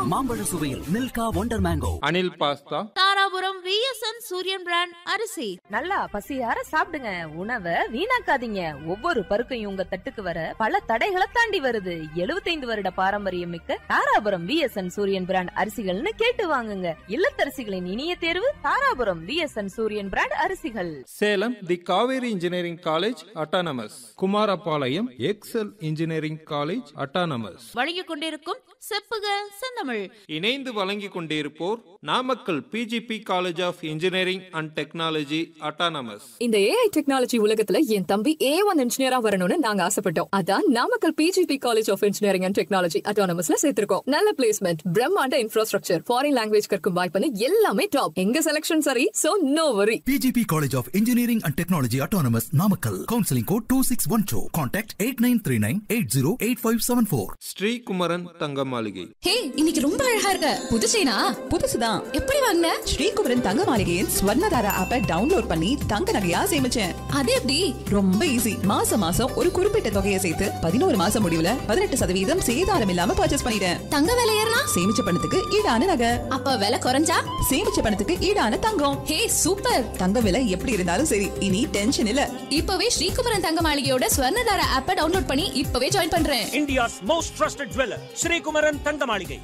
மாம்பழ சுவையில் மில்கா wonder mango Anil pasta Dharapuram VSN Suriyan brand அரிசி நல்லா பசியார சாப்பிடுங்க உணவை வீணாக்காதீங்க ஒவ்வொரு பருக்கையும் உங்க தட்டுக்கு வர பல தடைகளை தாண்டி வருது 75 வருட பாரம்பரியம் மிக்க தாராபுரம் விஎஸ்என் சூரியன் பிராண்ட் அரிசிகள்னு கேட்டு வாங்குங்க இல்லத்தரசிகளின் இனிய தேர்வு தாராபுரம் விஎஸ்என் சூரியன் பிராண்ட் அரிசிகள் Salem the Kaveri engineering college autonomous Kumarapalayam Excel engineering college autonomous வழங்கிக் கொண்டிருக்கும் செப்புக செந்தமிழ் இணைந்து வழங்கிக் கொண்டிருப்போர் Namakkal PGP college of engineering and technology autonomous இந்த ஏஐ டெக்னாலஜி உலகத்துல என் தம்பி ஏ ஒன் இன்ஜினியரா வரணும்னு நாங்க ஆசைப்பட்டோம் அதான் Namakkal PGP college of engineering and technology அட்டானமஸ்ல சேர்த்திருக்கோம் நல்ல பிளேஸ்மெண்ட் பிரம்மாண்ட இன்ஃப்ராஸ்ட்ரக்சர் ஃபாரின் லாங்குவேஜ் கற்கும் வாய்ப்புன்னு எல்லாமே டாப் எங்க செலக்ஷன் சரி so no worry PGP College of Engineering and Technology Autonomous Namakkal. Counseling code 2612. Contact 8939-808574. Sreekumaran தங்க மாளிகை ஹே இன்னைக்கு ரொம்ப அழகா இருக்க புது செயினா புதுசுதான் எப்படி வாங்கின ஸ்ரீகுமரன் தங்க மாளிகையின் ஸ்வர்ணதாரா ஆப்பை டவுன்லோட் பண்ணி தங்க நகையா சேமிச்சேன் அது எப்படி ரொம்ப ஈஸி மாசம் மாசம் ஒரு குறிப்பிட்ட தொகையை சேர்த்து பதினோரு மாசம் முடிவுல பதினெட்டு சதவீதம் சேதாரம் இல்லாம பர்ச்சேஸ் பண்ணிட்டேன் தங்க விலை ஏறினா சேமிச்ச பணத்துக்கு ஈடான நகை அப்ப விலை குறைஞ்சா சேமிச்ச பணத்துக்கு ஈடான தங்கம் ஹே சூப்பர் தங்க விலை எப்படி இருந்தாலும் சரி இனி டென்ஷன் இல்ல இப்பவே ஸ்ரீகுமரன் தங்க மாளிகையோட ஸ்வர்ணதார ஆப்பை டவுன்லோட் பண்ணி இப்பவே ஜாயின் பண்றேன் India's most trusted jeweler, Sri Kumaran Thangamaligai.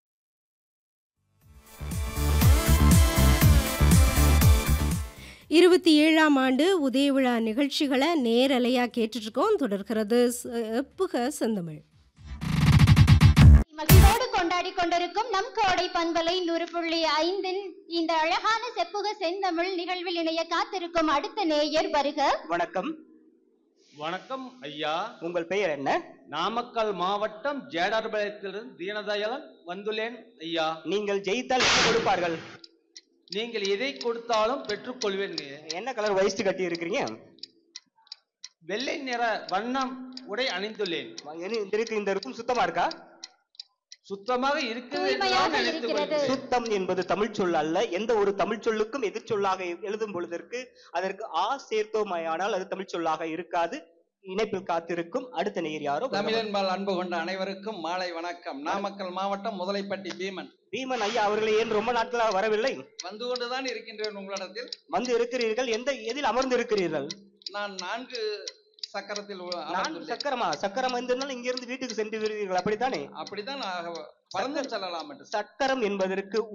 இருபத்தி ஏழாம் ஆண்டு உதய விழா நிகழ்ச்சிகளை நேரலையாக கேட்டுட்ருக்கோம் தொடர்கிறது செப்புக செந்தமிழ் மகிழ்வோடு கொண்டாடி கொண்டிருக்கும் நம் கோடை பண்பலை நூறு புள்ளி ஐந்தின் இந்த அழகான செப்புக செந்தமிழ் நிகழ்வில் இணைய காத்திருக்கும் அடுத்த நேயர் வருக வணக்கம் வணக்கம் ஐயா உங்கள் பெயர் என்ன நாமக்கல் மாவட்டம் ஜேடார்பாளையத்திலிருந்து தீனதயாளன் வந்துள்ளேன் ஐயா நீங்கள் ஜெயித்தால் என்ன கொடுப்பார்கள் நீங்கள் எதை கொடுத்தாலும் பெற்றுக்கொள்வேன் என்ன கலர் வயசு கட்டி இருக்கிறீங்க வெள்ளை நிற வண்ணம் உடை அணிந்துள்ளேன் இருக்கு இந்த இருக்கும் சுத்தமா இருக்கா சுத்தமாக இருக்கிறது என்றுதான் தூய்மையாக நினைத்துக் இருக்கிறது. கொள்கிறேன். சுத்தம் என்பது தமிழ் சொல் அல்ல எந்த ஒரு தமிழ் சொல்லுக்கும் எதிர்ச்சொல்லாக எழுதும் பொழுதற்கு அதற்கு ஆ சேர்த்தோமையானால் அது தமிழ் சொல்லாக இருக்காது இணைப்பில் காத்திருக்கும் அடுத்த நேயர் யாரோ தமிழன்பால் அன்பு கொண்ட அனைவருக்கும் மாலை வணக்கம் நாமக்கல் மாவட்டம் முதலைப்பட்டி பீமன் பீமன் ஐயா அவர்களை ஏன் ரொம்ப நாட்களாக வரவில்லை வந்து கொண்டுதான் இருக்கின்றேன் உங்களிடத்தில் வந்து இருக்கிறீர்கள் எந்த எதில் அமர்ந்து இருக்கிறீர்கள் நான் நான்கு சக்கரத்தில் உ- நான் அமர்ந்துள்ளேன். சக்கரமா சக்கரம் வந்திருந்தால் இங்கிருந்து வீட்டுக்கு சென்று விடுவீர்கள் அப்படித்தானே அப்படித்தான் நான் பறந்து செல்லலாம் என்று சக்கரம் என்பதற்கு